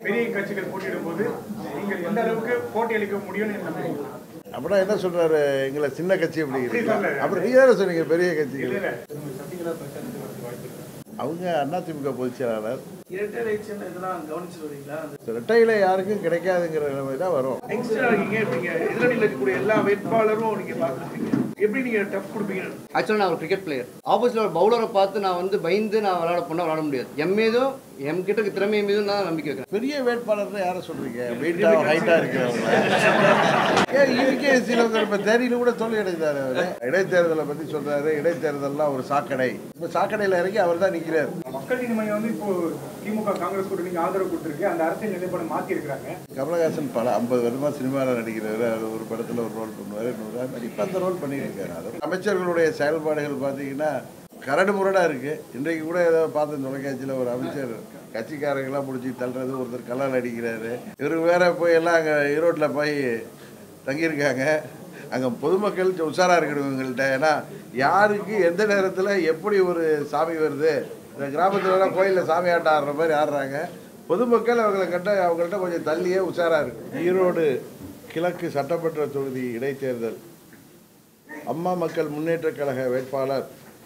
பெரிய கட்சிகள் போட்டியிடும் போது நீங்கள் எந்த அளவுக்கு போட்டி அளிக்க முடியும்னு நம்புறீங்க அப்படின்னா என்ன சொல்றாரு எங்களை சின்ன கட்சி அப்படி அப்படிங்கிறீங்க சொல்லல. அப்புறம் நீங்க தானே சொன்னீங்க பெரிய கட்சி இல்ல இல்ல சசிகலா பிரச்சாரத்துக்கு வரதுக்கு வாய்ப்பு இருக்கு அவங்க அதிமுக பொதுச் செயலாளர் இரட்டை எலெக்ஷன் இதெல்லாம் கவனிச்சு வரீங்களா அந்த ரெட்டையில யாருக்கும் கிடைக்காதுங்கிற நிலைமை தான் வரும் யங்ஸ்டரா இருக்கீங்க நீங்க எதிரணியில் இருக்கக்கூடிய எல்லா வேட்பாளரும் நீங்க பார்த்துருப்பீங்க எப்படி நீங்க டஃப் கொடுப்பீங்க ஆக்சுவலாக நான் ஒரு கிரிக்கெட் பிளேயர் ஆப்போசிட்ல ஒரு பவுலரை பார்த்து நான் வந்து பயந்து நான் விளையாட போனால் விளையாட முடியாது என் மீதும் என் கிட்ட இருக்க திறமை மீதும் தான் நம்பிக்கை வைக்கிறேன் பெரிய வேட்பாளர் யாரை சொல்றீங்க வெயிட்டா ஹைட்டா இருக்கிறவங்க ஏன் இருக்கே சிலவங்க இப்ப தேனியில கூட தோல்வி அடைந்தாரு அவரு இடைத்தேர்தலை பத்தி சொல்றாரு இடைத்தேர்தல்லாம் ஒரு சாக்கடை இப்ப சாக்கடையில இறங்கி அவர் தான் நிக்கிறார் மக்கள் நீதி மையம் வந்து இப்போ திமுக காங்கிரஸ் கூட்டணிக்கு ஆதரவு கொடுத்திருக்கு அந்த அரசியல் நிலைப்பாடு மாத்தி இருக்கிறாங்க கமலஹாசன் பல ஐம்பது வருஷமா சினிமாவில் நடிக்கிறவர் அவர் ஒரு படத்தில் ஒரு ரோல் பண்ணுவார் இன்னொரு இப்போ அந்த ரோல் பண்ணிட்டு இருக்காரு அது அமைச்சர்களுடைய செயல்பாடுகள் பார்த்தீங்கன்னா கரடு முரடாக இருக்குது இன்றைக்கு கூட ஏதோ பார்த்து தொலைக்காட்சியில் ஒரு அமைச்சர் கட்சிக்காரங்கெல்லாம் பிடிச்சி தள்ளுறது ஒருத்தர் கல்லால் அடிக்கிறாரு இவருக்கு வேற போய் எல்லாம் அங்கே ஈரோட்டில் போய் தங்கியிருக்காங்க அங்கே பொதுமக்கள் கொஞ்சம் உஷாராக இருக்கணும் இவங்கள்ட்ட ஏன்னா யாருக்கு எந்த நேரத்தில் எப்படி ஒரு சாமி வருது இந்த கிராமத்துலலாம் கோயிலில் சாமி ஆட்டம் ஆடுற மாதிரி ஆடுறாங்க பொதுமக்கள் அவங்களை கட்ட அவங்கள்ட்ட கொஞ்சம் தள்ளியே உஷாராக இருக்கு ஈரோடு கிழக்கு சட்டமன்ற தொகுதி இடைத்தேர்தல் அம்மா மக்கள் முன்னேற்றக் கழக வேட்பாளர்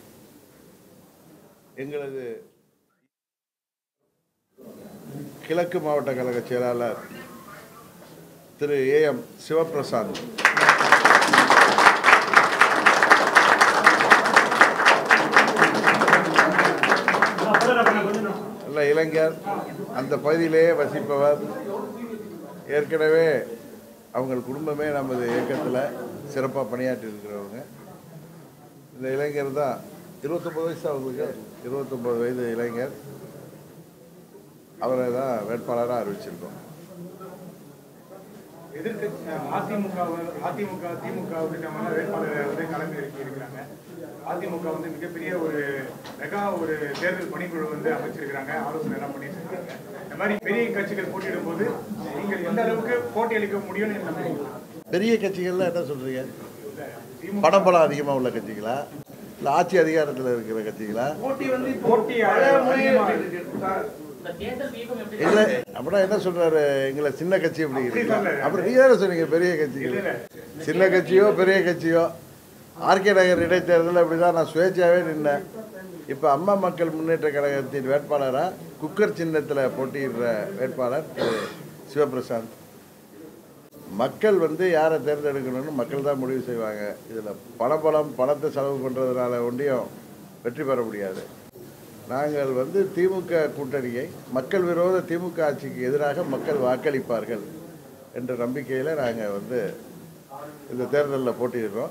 எங்களது கிழக்கு மாவட்ட கழக செயலாளர் திரு ஏ எம் சிவபிரசாந்த் நல்ல இளைஞர் அந்த பகுதியிலேயே வசிப்பவர் ஏற்கனவே அவங்க குடும்பமே நமது இயக்கத்தில் சிறப்பாக பணியாற்றி இருக்கிறவங்க இந்த இளைஞர் தான் இருபத்தொம்பது வயசு அவங்களுக்கு இருபத்தொம்பது வயது இளைஞர் அவரை தான் வேட்பாளராக அறிவிச்சிருக்கோம் எதிர்க்கட்சி அதிமுக அதிமுக திமுக உள்ளிட்ட வேட்பாளரை வந்து களம் இறக்கி இருக்கிறாங்க அதிமுக வந்து மிகப்பெரிய ஒரு மெகா ஒரு தேர்தல் பணிக்குழு வந்து அமைச்சிருக்கிறாங்க ஆலோசனை எல்லாம் பண்ணிட்டு இருக்காங்க இந்த மாதிரி பெரிய கட்சிகள் போட்டியிடும் போது நீங்கள் எந்த அளவுக்கு போட்டி அளிக்க முடியும்னு நம்புறீங்க பெரிய கட்சிகள்லாம் என்ன சொல்கிறீங்க திமுக பணபலம் அதிகமாக உள்ள கட்சிகளா இல்லை ஆட்சி அதிகாரத்தில் இருக்கிற கட்சிகளா போட்டி வந்து இப்போ போட்டி பழைய முறையே அதிகமா இருக்கு. சார், இல்லை அப்படின்னா என்ன சொல்றாரு எங்களை சின்ன கட்சி அப்படிங்கிறீங்க அப்படி சொல்லல. அப்புறம் நீங்க தானே சொன்னீங்க பெரிய கட்சிகள் இல்ல. சின்ன கட்சியோ பெரிய கட்சியோ ஆர்கே நகர் இடைத்தேர்தலில் அப்படி தான் நான் சுயேட்சையாகவே நின்னேன் இப்போ அம்மா மக்கள் முன்னேற்ற கழகத்தின் வேட்பாளராக குக்கர் சின்னத்தில் போட்டியிடுற வேட்பாளர் திரு சிவபிரசாந்த் மக்கள் வந்து யாரை தேர்ந்தெடுக்கணும்னு மக்கள் தான் முடிவு செய்வாங்க இதில் பணபலம் பணத்தை செலவு பண்ணுறதுனால ஒன்றியும் வெற்றி பெற முடியாது நாங்கள் வந்து திமுக கூட்டணியை மக்கள் விரோத திமுக ஆட்சிக்கு எதிராக மக்கள் வாக்களிப்பார்கள் என்ற நம்பிக்கையில் நாங்கள் வந்து இந்த தேர்தலில் போட்டியிடுறோம்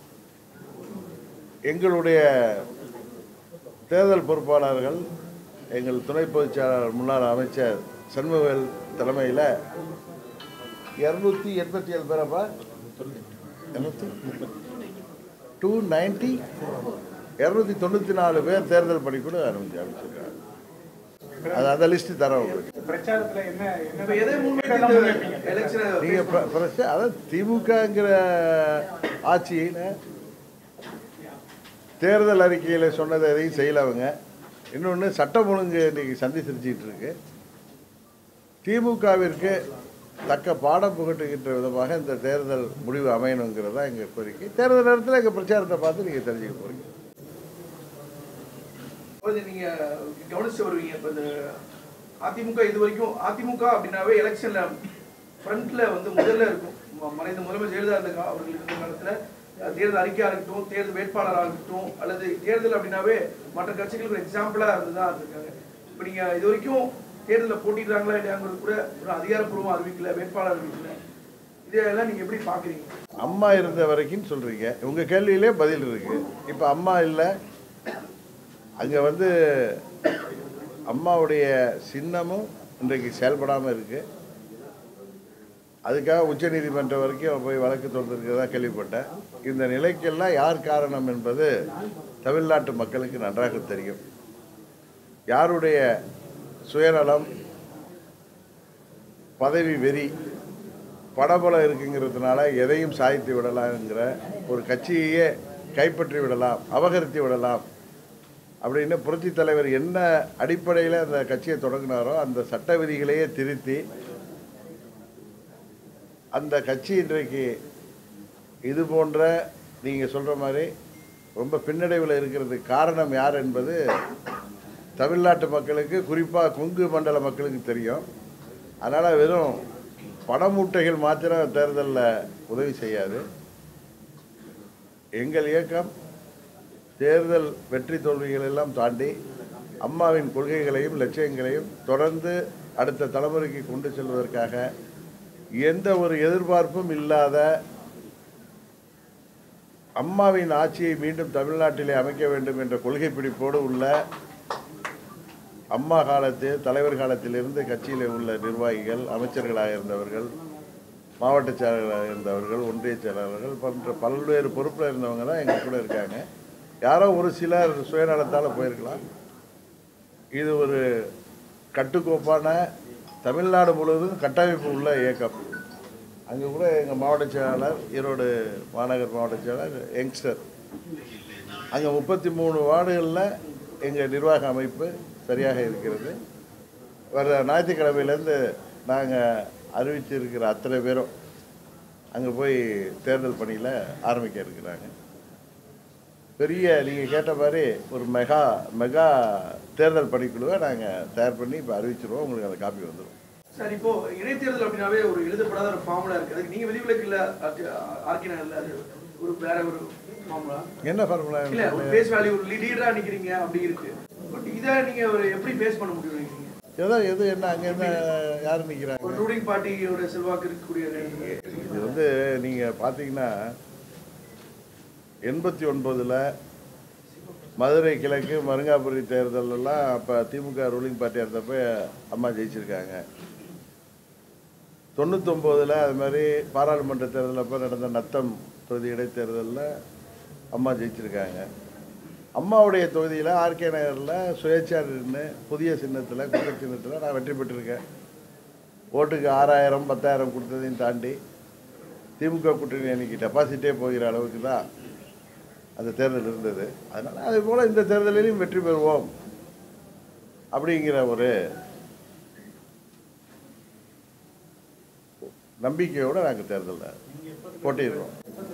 எங்களுடைய தேர்தல் பொறுப்பாளர்கள் எங்கள் துணை பொதுச் செயலாளர் முன்னாள் அமைச்சர் சண்முகவேல் தலைமையில் இரநூத்தி எண்பத்தி ஏழு பேரப்பா இரநூத்தி டூ நைன்டி இரநூத்தி தொண்ணூற்றி நாலு பேர் தேர்தல் பணிக்குழு அனுமதி அமைச்சிருக்காங்க அது அந்த லிஸ்ட்டு தரோம் உங்களுக்கு பிரச்சாரத்துல என்ன இப்ப எதை என்ன முன்வைத்து எல்லாம் இந்த முன்வைப்பீங்க? எலெக்ஷனை நீங்கள் பிரச்சனை அதாவது திமுகங்கிற ஆட்சியில் தேர்தல் அறிக்கையில் சொன்னதை எதையும் செய்யல அவங்க இன்னொன்று சட்டம் ஒழுங்கு இன்னைக்கு சந்தி சிரிச்சிட்டு இருக்கு திமுகவிற்கு தக்க பாடம் புகட்டுகின்ற விதமாக இந்த தேர்தல் முடிவு அமையணுங்கிறது தான் எங்கள் கோரிக்கை தேர்தல் நேரத்தில் எங்கள் பிரச்சாரத்தை பார்த்து நீங்கள் தெரிஞ்சுக்க போகிறீங்க கொஞ்சம் நீங்க கவனிச்சு வருவீங்க இப்ப இந்த அதிமுக இது வரைக்கும் அதிமுக அப்படின்னாவே எலெக்ஷன்ல ஃப்ரண்ட்ல வந்து முதல்ல இருக்கும் ம- மறைந்த முதலமைச்சர் ஜெயலலிதா இருந்த கா- அவர்கள் இருந்த காலத்துல அஹ், தேர்தல் அறிக்கையா இருக்கட்டும் தேர்தல் வேட்பாளராக இருக்கட்டும் அல்லது தேர்தல் அப்படின்னாவே மற்ற கட்சிகளுக்கு எக்ஸாம்பிளா இருந்துதான் இருக்காங்க இப்ப நீங்க இது வரைக்கும் தேர்தலில் போட்டிடுறாங்களா இல்லையாங்கிறது கூட ஒரு அதிகாரப்பூர்வம் அறிவிக்கல வேட்பாளர் அறிவிக்கல இதெல்லாம் நீங்க எப்படி பாக்குறீங்க அம்மா இருந்த வரைக்கும் சொல்கிறீங்க உங்கள் கேள்வியிலே பதில் இருக்கு இப்போ அம்மா இல்லை அங்கே வந்து அம்மாவுடைய சின்னமும் இன்றைக்கு செயல்படாமல் இருக்கு அதுக்காக உச்சநீதிமன்றம் வரைக்கும் போய் வழக்கு தொடர்ந்துருக்கிறதா கேள்விப்பட்டேன் இந்த நிலைக்கெல்லாம் யார் காரணம் என்பது தமிழ்நாட்டு மக்களுக்கு நன்றாக தெரியும் யாருடைய சுயநலம் பதவி வெறி படபலம் இருக்குங்கிறதுனால எதையும் சாதித்து விடலாம்ங்கிற ஒரு கட்சியையே கைப்பற்றி விடலாம் அபகரித்து விடலாம் அப்படின்னு புரட்சி தலைவர் என்ன அடிப்படையில் அந்த கட்சியை தொடங்கினாரோ அந்த சட்ட விதிகளையே திருத்தி அந்த கட்சி இன்றைக்கு இது போன்ற நீங்கள் சொல்கிற மாதிரி ரொம்ப பின்னடைவில் இருக்கிறதுக்கு காரணம் யார் என்பது தமிழ்நாட்டு மக்களுக்கு குறிப்பாக கொங்கு மண்டல மக்களுக்கு தெரியும் அதனால் வெறும் பணமூட்டைகள் மாத்திரம் தேர்தலில் உதவி செய்யாது எங்கள் இயக்கம் தேர்தல் வெற்றி தோல்விகள் எல்லாம் தாண்டி அம்மாவின் கொள்கைகளையும் லட்சியங்களையும் தொடர்ந்து அடுத்த தலைமுறைக்கு கொண்டு செல்வதற்காக எந்த ஒரு எதிர்பார்ப்பும் இல்லாத அம்மாவின் ஆட்சியை மீண்டும் தமிழ்நாட்டிலே அமைக்க வேண்டும் என்ற கொள்கை பிடிப்போடு உள்ள அம்மா காலத்தில் தலைவர் காலத்திலிருந்து கட்சியில் உள்ள நிர்வாகிகள் அமைச்சர்களாக இருந்தவர்கள் மாவட்ட செயலாளராக இருந்தவர்கள் ஒன்றிய செயலாளர்கள் போன்ற பல்வேறு பொறுப்பில் இருந்தவங்க தான் எங்கள் கூட இருக்காங்க யாரோ ஒரு சிலர் சுயநலத்தால் போயிருக்கலாம் இது ஒரு கட்டுக்கோப்பான தமிழ்நாடு முழுவதும் கட்டமைப்பு உள்ள இயக்கம் அங்கே கூட எங்கள் மாவட்ட செயலாளர் ஈரோடு மாநகர் மாவட்ட செயலாளர் யங்ஸ்டர் அங்கே முப்பத்தி மூணு வார்டுகளில் எங்கள் நிர்வாக அமைப்பு சரியாக இருக்கிறது வர ஞாயிற்றுக்கிழமையிலேருந்து நாங்கள் அறிவிச்சிருக்கிற அத்தனை பேரும் அங்கே போய் தேர்தல் பணியில் ஆரம்பிக்க இருக்கிறாங்க பெரிய நீங்கள் கேட்ட மாதிரி ஒரு மெகா மெகா தேர்தல் பணிக்குழுவை நாங்கள் தயார் பண்ணி இப்போ அறிவிச்சிருவோம் உங்களுக்கு அந்த காப்பி வந்துடும் சார் இப்போ இடைத்தேர்தல் அப்படின்னாவே ஒரு எழுதப்படாத ஒரு ஃபார்முலா இருக்கு அதுக்கு நீங்க விதிவிலக்கு இல்ல ஆர்கினா இல்ல அது ஒரு வேற ஒரு ஃபார்முலா என்ன ஃபார்முலா இல்ல ஒரு ஃபேஸ் வேல்யூ ஒரு லீடரா நிக்கிறீங்க அப்படி இருக்கு பட் இதை நீங்க ஒரு எப்படி ஃபேஸ் பண்ண முடியும் நினைக்கிறீங்க ஏதோ எது என்ன அங்கே என்ன யார் ஒரு நிற்கிறாங்க ரூலிங் பார்ட்டியோட செல்வாக்கு இருக்கக்கூடிய இது வந்து நீங்கள் பார்த்தீங்கன்னா எண்பத்தி ஒன்பதில் மதுரை கிழக்கு மருங்காபுரி தேர்தலெல்லாம் அப்போ திமுக ரூலிங் பார்ட்டியாக இருந்தப்ப அம்மா ஜெயிச்சிருக்காங்க தொண்ணூத்தொம்போதில் அது மாதிரி பாராளுமன்ற தேர்தல் அப்போ நடந்த நத்தம் தொகுதி இடைத்தேர்தலில் அம்மா ஜெயிச்சிருக்காங்க அம்மாவுடைய தொகுதியில் ஆர்கே நகரில் சுயேட்சா நின்று புதிய சின்னத்தில் குற்ற சின்னத்தில் நான் வெற்றி பெற்றிருக்கேன் ஓட்டுக்கு ஆறாயிரம் பத்தாயிரம் கொடுத்ததையும் தாண்டி திமுக கூட்டணி அன்னைக்கு டெபாசிட்டே போகிற அளவுக்கு தான் அந்த தேர்தல் இருந்தது அதனால் அதே போல் இந்த தேர்தலிலும் வெற்றி பெறுவோம் அப்படிங்கிற ஒரு நம்பிக்கையோடு நாங்கள் தேர்தலில் போட்டிடுறோம்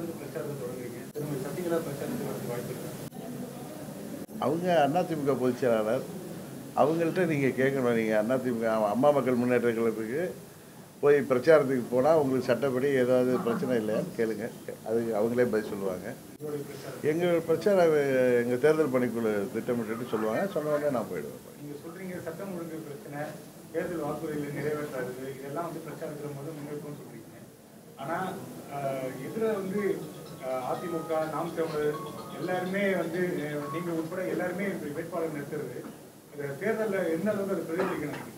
அவங்க அதிமுக பொதுச் செயலாளர் அவங்கள்ட்ட நீங்கள் கேட்கணும் நீங்கள் அதிமுக அம்மா மக்கள் முன்னேற்ற கழகத்துக்கு போய் பிரச்சாரத்துக்கு போனால் உங்களுக்கு சட்டப்படி ஏதாவது பிரச்சனை இல்லையான்னு கேளுங்க அது அவங்களே பதில் சொல்லுவாங்க எங்கள் பிரச்சார எங்கள் தேர்தல் பணிக்குழு திட்டமிட்டு சொல்லுவாங்க சொன்ன உடனே நான் போயிடுவேன் நீங்க சொல்றீங்க சட்டம் ஒழுங்கு பிரச்சனை தேர்தல் வாக்குறுதிகள் நிறைவேற்றாதது இதெல்லாம் வந்து பிரச்சாரத்துல முதல் முன்னெடுப்புன்னு சொல்றீங்க ஆனா ஆஹ், எதிர வந்து ஆஹ், அதிமுக நாம் தமிழர் எல்லாருமே வந்து அஹ், நீங்க உட்பட எல்லாருமே இப்படி வேட்பாளர் நிறுத்துறது இந்த தேர்தல்ல என்ன அளவுக்கு அது பிரதிபலிக்க நினைக்கிறீங்க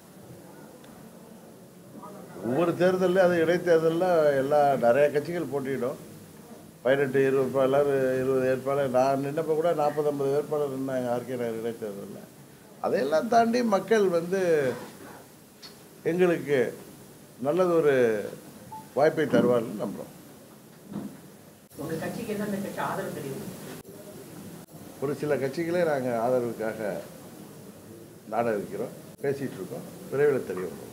ஒவ்வொரு தேர்தலில் அது இடைத்தேர்தலில் எல்லா நிறைய கட்சிகள் போட்டியிடும் பதினெட்டு இருபது வேட்பாளர் இருபது வேட்பாளர் நான் நின்னப்போ கூட நாற்பது ஐம்பது வேட்பாளர் நின்னாங்க ஆர்கே நகர் இடைத்தேர்தலில் அதையெல்லாம் தாண்டி மக்கள் வந்து எங்களுக்கு நல்லது ஒரு வாய்ப்பை தருவார்னு நம்புகிறோம் உங்க கட்சிக்கு எந்தெந்த கட்சி ஆதரவு தெரியும் ஒரு சில கட்சிகளே நாங்கள் ஆதரவுக்காக நாட இருக்கிறோம் பேசிகிட்டு இருக்கோம் விரைவில் தெரிய வரும்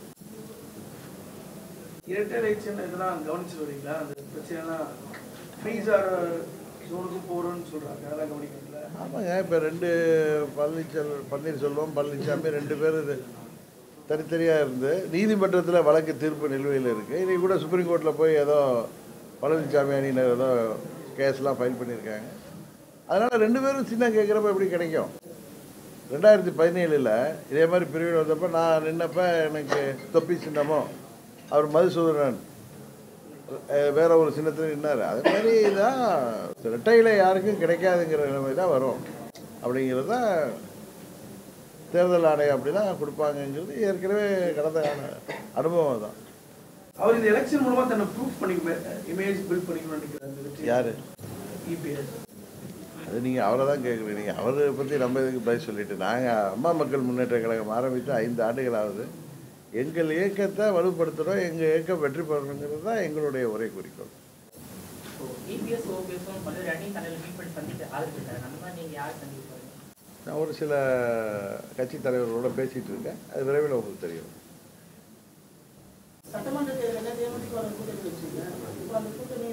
இரட்டை எலெக்ஷன் இதெல்லாம் கவனிச்சு வரீங்களா அந்த பிரச்சனைலாம் ஃப்ரீஸார் ஜோனுக்கு போறோம்னு சொல்றாங்க அதெல்லாம் கவனிக்கிறீங்களா ஆமாங்க இப்போ ரெண்டு பழனிச்செல் பன்னீர்செல்வம் பழனிசாமி ரெண்டு பேர் இது தனித்தனியாக இருந்து நீதிமன்றத்தில் வழக்கு தீர்ப்பு நிலுவையில் இருக்குது இன்னைக்கு கூட சுப்ரீம் கோர்ட்டில் போய் ஏதோ பழனிசாமி அணியினர் ஏதோ கேஸ்லாம் ஃபைல் பண்ணியிருக்காங்க அதனால் ரெண்டு பேரும் சின்ன கேட்குறப்ப எப்படி கிடைக்கும் ரெண்டாயிரத்தி பதினேழில் இதே மாதிரி பிரிவினை வந்தப்போ நான் நின்னப்ப எனக்கு தொப்பி சின்னமும் அவர் மதுசூதனன் அஹ், வேற ஒரு சின்னத்தில் நின்னார் அது மாதிரி தான் ரெட்டையில் யாருக்கும் கிடைக்காதுங்கிற நிலைமை தான் வரும் அப்படிங்கிறது தான் தேர்தல் ஆணையம் அப்படி தான் கொடுப்பாங்கங்கிறது ஏற்கனவே கடந்த கால அனுபவம் தான் அவர் இந்த எலெக்ஷன் மூலமா தன்னை ப்ரூஃப் பண்ணிக்க இமேஜ் பில்ட் பண்ணிக்கணும்னு நினைக்கிறாரு யார் இபிஎஸ் அது நீங்கள் அவரை தான் கேட்குறீங்க நீங்கள் அவரை பற்றி நம்ம இதுக்கு பதில் சொல்லிட்டு நாங்கள் அம்மா மக்கள் முன்னேற்ற கழகம் ஆரம்பித்து ஐந்து ஆண்டுகள் ஆகுது எங்கள் இயக்கத்தை வலுப்படுத்துகிறோம் எங்கள் இயக்கம் வெற்றி பெறணுங்கிறது தான் எங்களுடைய ஒரே குறிக்கோள் இபிஎஸ் ஓபிஎஸும் பல்வேறு அணி தலைவர் மீட் பண்ணி சந்தித்து ஆதரவு அந்த மாதிரி நீங்க யார் சந்திப்பாரு நான் ஒரு சில கட்சி தலைவர்களோட பேசிகிட்டு இருக்கேன் அது விரைவில் உங்களுக்கு தெரியும் சட்டமன்ற தேர்தலில் தேமுதிக கூட்டணி வச்சுங்க இப்போ அந்த கூட்டணி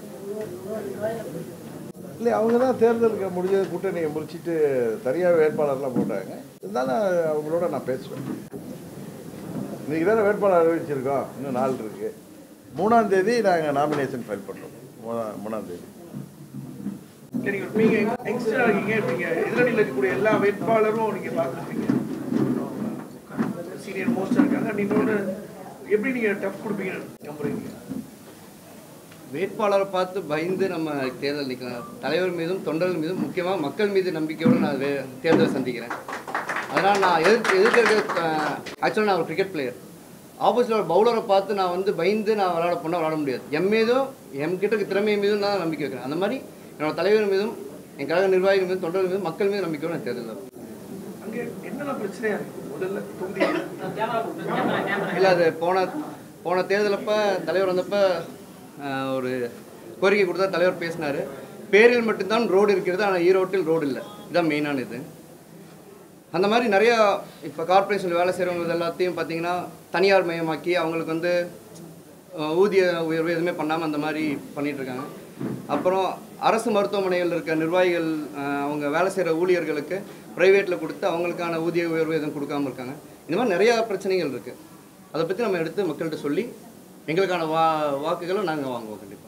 இல்லை அவங்க தான் தேர்தலுக்கு முடிஞ்ச கூட்டணியை முடிச்சிட்டு தனியாக வேட்பாளர்லாம் போட்டாங்க இருந்தாலும் அவங்களோட நான் பேசுவேன் இன்னைக்கு தானே வேட்பாளர் அறிவிச்சிருக்கோம் இன்னும் நாள் இருக்கு மூணாம் தேதி நாங்கள் நாமினேஷன் ஃபைல் பண்ணுறோம் மூணாம் மூணாம் தேதி சரி நீங்க யங்ஸ்டரா இருக்கீங்க நீங்க எதிரணியில் இருக்கக்கூடிய எல்லா வேட்பாளரும் நீங்க பார்த்துருப்பீங்க சீனியர் மோஸ்டா இருக்காங்க நீங்க எப்படி நீங்க டஃப் கொடுப்பீங்க நம்புறீங்க வேட்பாளரை பார்த்து பயந்து நம்ம தேர்தல் நிற்கிறோம் தலைவர் மீதும் தொண்டர்கள் மீதும் முக்கியமாக மக்கள் மீது நம்பிக்கையோடு நான் வே- தேர்தலை சந்திக்கிறேன் அதனால் நான் எதிர்த்து எதிர்க்க ஆக்சுவலாக நான் ஒரு கிரிக்கெட் பிளேயர் ஆப்போசிட்டில் ஒரு பவுலரை பார்த்து நான் வந்து பயந்து நான் விளையாட போனால் விளையாட முடியாது என் மீதும் என் கிட்ட இருக்க திறமை மீதும் நான் நம்பிக்கை வைக்கிறேன் அந்த மாதிரி என்னோட தலைவர் மீதும் என் கழக நிர்வாகிகள் மீதும் தொண்டர்கள் மீதும் மக்கள் மீதும் நம்பிக்கையோடு நான் தேர்தல் வைப்பேன். அங்க என்னென்ன பிரச்சனையா இருக்கு முதல்ல தொகுதி இல்லை அது போன போன தேர்தலப்ப தலைவர் வந்தப்ப ஆஹ், ஒரு கோரிக்கை கொடுத்தா தலைவர் பேசினார் பேரில் மட்டும்தான் ரோடு இருக்கிறது ஆனால் ஈரோட்டில் ரோடு இல்லை இதுதான் மெயினான இது அந்த மாதிரி நிறையா இப்போ கார்ப்பரேஷனில் வேலை செய்கிறவங்க எல்லாத்தையும் பார்த்தீங்கன்னா தனியார் மயமாக்கி அவங்களுக்கு வந்து ஆஹ், ஊதிய உயர்வு எதுவுமே பண்ணாமல் அந்த மாதிரி பண்ணிட்டு இருக்காங்க அப்புறம் அரசு மருத்துவமனையில் இருக்க நிர்வாகிகள் ஆஹ், அவங்க வேலை செய்கிற ஊழியர்களுக்கு ப்ரைவேட்டில் கொடுத்து அவங்களுக்கான ஊதிய உயர்வு எதுவும் கொடுக்காம இருக்காங்க இந்த மாதிரி நிறையா பிரச்சனைகள் இருக்குது அதை பற்றி நம்ம எடுத்து மக்கள்கிட்ட சொல்லி எங்களுக்கான வா வாக்குகளை நாங்கள் வாங்குவோம் கண்டிப்பாக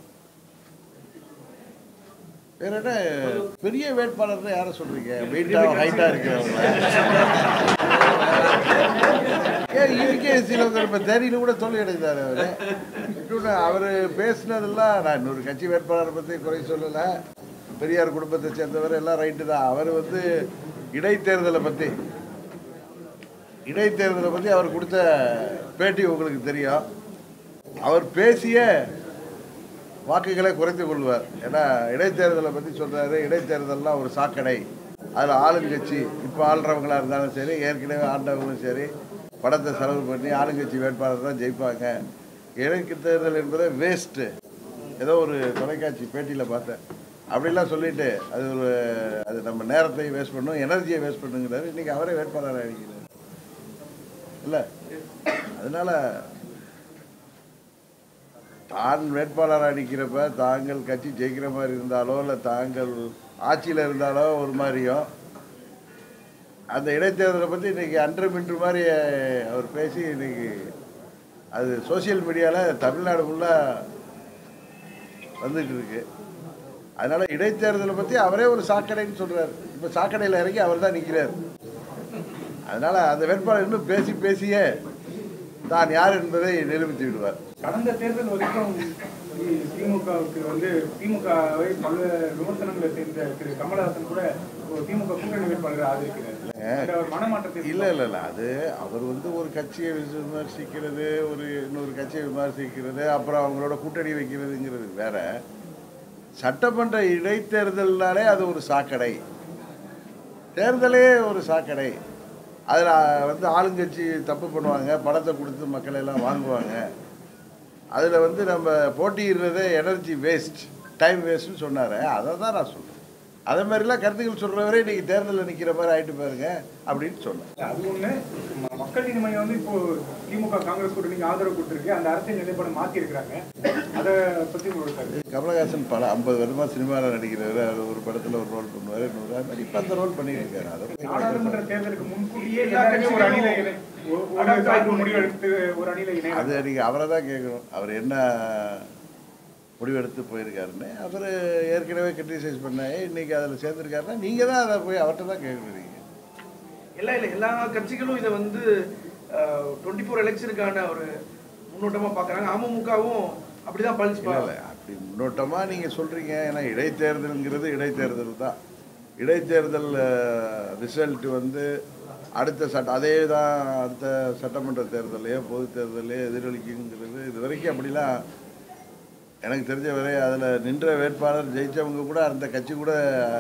வேற என்ன பெரிய வேட்பாளர் யாரை சொல்றீங்க வெயிட்டாக ஹைட்டாக இருக்கிறவங்க ஏன் இருக்கே சிலவங்க இப்போ தேனியில் கூட தோல்வி அடைந்தார் அவர் இன்னொன்று அவர் பேசினதெல்லாம் நான் இன்னொரு கட்சி வேட்பாளரை பற்றி குறை சொல்லலை பெரியார் குடும்பத்தை சேர்ந்தவர் எல்லாம் ரைட்டு தான் அவர் வந்து இடைத்தேர்தலை பற்றி இடைத்தேர்தலை பற்றி அவர் கொடுத்த பேட்டி உங்களுக்கு தெரியும் அவர் பேசிய வாக்குகளை குறைத்து கொள்வார் ஏன்னா இடைத்தேர்தலை பற்றி சொல்கிறாரு இடைத்தேர்தல்லாம் ஒரு சாக்கடை அதில் ஆளுங்கட்சி இப்போ ஆள்றவங்களா இருந்தாலும் சரி ஏற்கனவே ஆண்டவங்களும் சரி படத்தை செலவு பண்ணி ஆளுங்கட்சி வேட்பாளர் தான் ஜெயிப்பாங்க இடைத்தேர்தல் என்பதை வேஸ்ட்டு ஏதோ ஒரு தொலைக்காட்சி பேட்டியில் பார்த்தேன் அப்படிலாம் சொல்லிட்டு அது ஒரு அது நம்ம நேரத்தை வேஸ்ட் பண்ணும் எனர்ஜியை வேஸ்ட் பண்ணுங்கிறாரு இன்றைக்கி அவரே வேட்பாளராக அடிக்கிறார் இல்லை அதனால தான் வேட்பாளர் அடிக்கிறப்ப தாங்கள் கட்சி ஜெயிக்கிற மாதிரி இருந்தாலோ இல்லை தாங்கள் ஆட்சியில் இருந்தாலோ ஒரு மாதிரியும் அந்த இடைத்தேர்தலை பற்றி இன்னைக்கு அன்று மின்று மாதிரி அவர் பேசி இன்னைக்கு அது சோஷியல் மீடியாவில் தமிழ்நாடு ஃபுல்லாக வந்துட்டு இருக்கு அதனால இடைத்தேர்தலை பற்றி அவரே ஒரு சாக்கடைன்னு சொல்றாரு இப்போ சாக்கடையில் இறங்கி அவர் தான் நிற்கிறார் அதனால அந்த வேட்பாளர் இன்னும் பேசி பேசியே தான் யார் என்பதை நிரூபித்து விடுவார் கடந்த தேர்தல் வரைக்கும் தி- திமுகவுக்கு வந்து திமுகவை பல விமர்சனங்களை சேர்ந்த திரு கமலஹாசன் கூட ஒரு திமுக கூட்டணி வேட்பாளரை ஆதரிக்கிறார் இந்த ஒரு மனமாற்றத்தை இல்லை இல்லை இல்லை அது அவர் வந்து ஒரு கட்சியை விமர்சிக்கிறது ஒரு இன்னொரு கட்சியை விமர்சிக்கிறது அப்புறம் அவங்களோட கூட்டணி வைக்கிறதுங்கிறது வேற சட்டமன்ற இடைத்தேர்தல்னாலே அது ஒரு சாக்கடை தேர்தலே ஒரு சாக்கடை அதில் வந்து ஆளுங்கட்சி தப்பு பண்ணுவாங்க பணத்தை கொடுத்து மக்கள் எல்லாம் வாங்குவாங்க அதில் வந்து நம்ம போட்டியிடுறதே எனர்ஜி வேஸ்ட் டைம் வேஸ்ட்னு சொன்னார் அதை தான் நான் சொல்கிறேன் அதே மாதிரிலாம் கருத்துக்கள் சொல்கிறவரே இன்றைக்கி தேர்தலில் நிற்கிற மாதிரி ஆயிட்டு பாருங்க அப்படின்னு சொன்னேன் அது ஒண்ணு ம- மக்கள் நீதி மையம் வந்து இப்போ திமுக காங்கிரஸ் கூட்டணிக்கு ஆதரவு கொடுத்திருக்கு அந்த அரசியல் நிலைப்பாடு மாத்தி இருக்கிறாங்க அதை பத்தி உங்களோட கருத்து கமலஹாசன் பல ஐம்பது வருமா சினிமாவில் நடிக்கிறவர் அவர் ஒரு படத்தில் ஒரு ரோல் பண்ணுவார் இன்னொரு அது மாதிரி இப்போ அந்த ரோல் பண்ணிட்டு இருக்காரு அதை போய் நாடாளுமன்ற தேர்தலுக்கு முன்கூட்டியே எல்லாருமே ஒரு அணியில இணை- ஒரு- ஒரு சார்பு முடிவெடுத்து ஒரு அணியில இணைய அது நீங்கள் அவரை தான் கேட்கணும் அவர் என்ன முடிவெடுத்து போயிருக்காருன்னு அவர் ஏற்கனவே கிரிட்டிசைஸ் பண்ணாங்க இன்னைக்கு அதில் சேர்ந்துருக்காருன்னா நீங்கள் தான் அதை போய் அவர்கிட்ட தான் கேட்கணும் நீங்கள் எல்லாம் இல்லை எல்லா கட்சிகளும் இதை வந்து டுவெண்ட்டி ஃபோர் எலெக்ஷனுக்கான ஒரு முன்னோட்டமா பார்க்கறாங்க அமமுகவும் அப்படிதான் பழிச்சு இல்லை பார்க்கல இல்லை அப்படி முன்னோட்டமாக நீங்கள் சொல்கிறீங்க ஏன்னா இடைத்தேர்தலுங்கிறது இடைத்தேர்தல் தான் இடைத்தேர்தல் ரிசல்ட் வந்து அடுத்த சட்ட அதே தான் அடுத்த சட்டமன்ற தேர்தலையோ பொது தேர்தலையோ எதிரொலிக்குங்கிறது இது வரைக்கும் அப்படிலாம் எனக்கு தெரிஞ்ச வரை அதில் நின்ற வேட்பாளர் ஜெயித்தவங்க கூட அந்த கட்சி கூட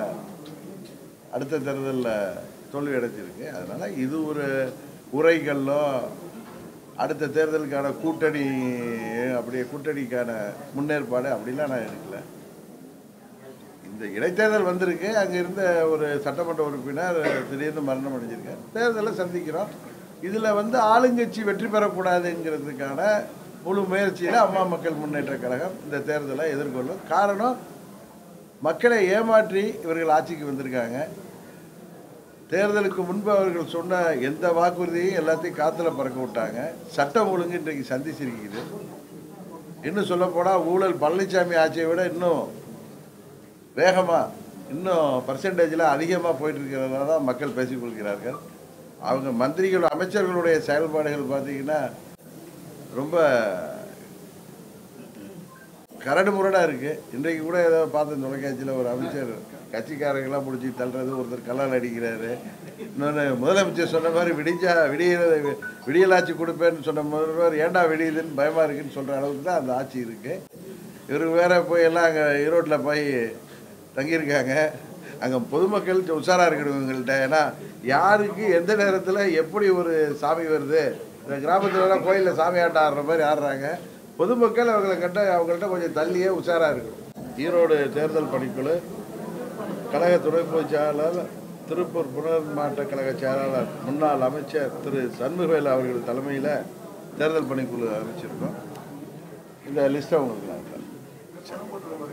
அடுத்த தேர்தலில் தோல்வி அடைஞ்சிருக்கு அதனால் இது ஒரு உரைகளோ அடுத்த தேர்தலுக்கான கூட்டணி அப்படியே கூட்டணிக்கான முன்னேற்பாடு அப்படிலாம் நான் எடுக்கல இந்த இடைத்தேர்தல் வந்திருக்கு அங்கே இருந்த ஒரு சட்டமன்ற உறுப்பினர் திடீர்னு மரணம் அடைஞ்சிருக்கார் தேர்தலை சந்திக்கிறோம் இதில் வந்து ஆளுங்கட்சி வெற்றி பெறக்கூடாதுங்கிறதுக்கான முழு முயற்சியில் அம்மா மக்கள் முன்னேற்ற கழகம் இந்த தேர்தலை எதிர்கொள்ளும் காரணம் மக்களை ஏமாற்றி இவர்கள் ஆட்சிக்கு வந்திருக்காங்க தேர்தலுக்கு முன்பு அவர்கள் சொன்ன எந்த வாக்குறுதியும் எல்லாத்தையும் காத்துல பறக்க விட்டாங்க சட்டம் ஒழுங்கு இன்றைக்கு சந்திச்சிருக்குது இன்னும் சொல்லப்போனால் ஊழல் பழனிசாமி ஆட்சியை விட இன்னும் வேகமாக இன்னும் பர்சன்டேஜில் அதிகமாக போயிட்டு இருக்கிறதா தான் மக்கள் பேசிக்கொள்கிறார்கள் அவங்க மந்திரிகள் அமைச்சர்களுடைய செயல்பாடுகள் பார்த்தீங்கன்னா ரொம்ப கரடு முரடாக இருக்குது இன்றைக்கு கூட ஏதோ பார்த்த தொலைக்காட்சியில் ஒரு அமைச்சர் கட்சிக்காரங்களாம் பிடிச்சி தள்ளுறது ஒருத்தர் கல்லால் அடிக்கிறாரு இன்னொன்று முதலமைச்சர் சொன்ன மாதிரி விடிஞ்சா விடியறத விடியலாட்சி கொடுப்பேன்னு சொன்ன முதல்வர் ஏன்டா விடியுதுன்னு பயமாக இருக்குன்னு சொல்கிற அளவுக்கு தான் அந்த ஆட்சி இருக்குது இவருக்கு வேற போய் எல்லாம் அங்கே ஈரோட்டில் போய் தங்கியிருக்காங்க அங்கே பொதுமக்கள் உஷாராக இருக்கணும் இவங்கள்ட்ட ஏன்னா யாருக்கு எந்த நேரத்தில் எப்படி ஒரு சாமி வருது இந்த கிராமத்துலலாம் கோயிலில் சாமி ஆட்டம் ஆடுற மாதிரி ஆடுறாங்க பொதுமக்கள் அவங்களை கட்ட அவங்கள்ட்ட கொஞ்சம் தள்ளியே உஷாராக இருக்கணும் ஈரோடு தேர்தல் பணிக்குழு கழக துணை பொதுச் செயலாளர் திருப்பூர் புனர் மாவட்ட கழக செயலாளர் முன்னாள் அமைச்சர் திரு சண்முகவேல் அவர்கள் தலைமையில் தேர்தல் பணிக்குழு அமைச்சிருக்கோம் இந்த லிஸ்ட்டை உங்களுக்கு நான் தரேன்.